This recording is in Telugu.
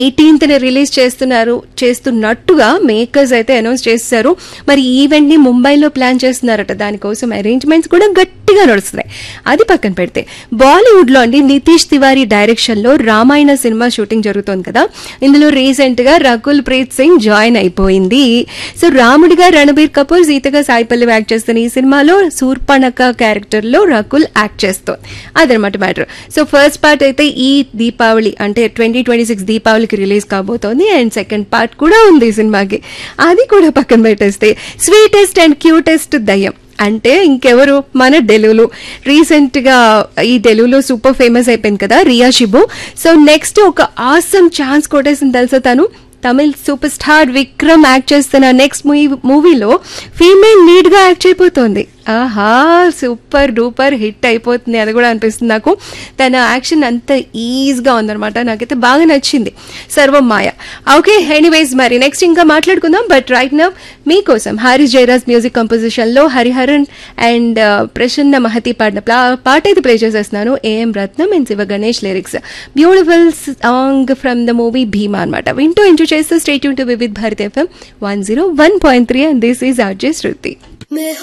ఎయిటీన్త్ ని రిలీజ్ చేస్తున్నారు చేస్తున్నట్టుగా మేకర్స్ అయితే అనౌన్స్ చేస్తారు మరి ఈవెంట్ ని ముంబైలో ప్లాన్ చేస్తున్నారట దానికోసం అరేంజ్మెంట్స్ కూడా గట్టిగా నడుస్తున్నాయి అది పక్కన పెడితే బాలీవుడ్ లో అండి నితీష్ తివారీ డైరెక్షన్ లో రామాయణ సినిమా షూటింగ్ జరుగుతోంది కదా ఇందులో రీసెంట్ గా రకుల్ ప్రీత్ సింగ్ జాయిన్ అయిపోయింది సో రాముడిగా రణబీర్ కపూర్ సీతగా సాయి పల్లవి యాక్ట్ చేస్తున్న ఈ సినిమాలో శూర్పణక క్యారెక్టర్ లో రకుల్ యాక్ట్ చేస్తోంది అదనమాట మ్యాటర్ సో ఫస్ట్ పార్ట్ అయితే ఈ దీపావళి అంటే ట్వంటీ ట్వంటీ సిక్స్ దీపావళికి రిలీజ్ కాబోతోంది అండ్ సెకండ్ పార్ట్ కూడా ఉంది ఈ సినిమాకి అది కూడా పక్కన పెట్టేస్తే స్వీటెస్ట్ అండ్ క్యూటెస్ట్ దయ్యం అంటే ఇంకెవరు మన డెలులు రీసెంట్ గా ఈ డెలులో సూపర్ ఫేమస్ అయిపోయింది కదా రియా షిబు సో నెక్స్ట్ ఒక ఆసమ్ ఛాన్స్ కొట్టేసింది తెలుసా తను Tamil super star Vikram act చేస్తున్న నెక్స్ట్ మూవీ మూవీలో ఫీమేల్ లీడ్ గా యాక్ట్ అయిపోతుంది ఆహా సూపర్ డూపర్ హిట్ అయిపోతుంది అది కూడా అనిపిస్తుంది నాకు తన యాక్షన్ అంత ఈజీగా ఉందన్నమాట నాకైతే బాగా నచ్చింది సర్వం మాయ ఓకే ఎనీవేస్ మరి నెక్స్ట్ ఇంకా మాట్లాడుకుందాం బట్ రైట్ నవ్ మీకోసం హారిస్ జయరాజ్ మ్యూజిక్ కంపోజిషన్ లో హరిహరన్ అండ్ ప్రసన్న మహతి పాడిన ప్లా- పాట అయితే ప్లే చేసేస్తున్నాను AM Ratnam and Siva Ganesh lyrics beautiful song from the movie Bhima అనమాట వింటూ ఎంజాయ్ చేస్తూ state to Vividh Bharat FM one zero one point three and this is RJ Shruti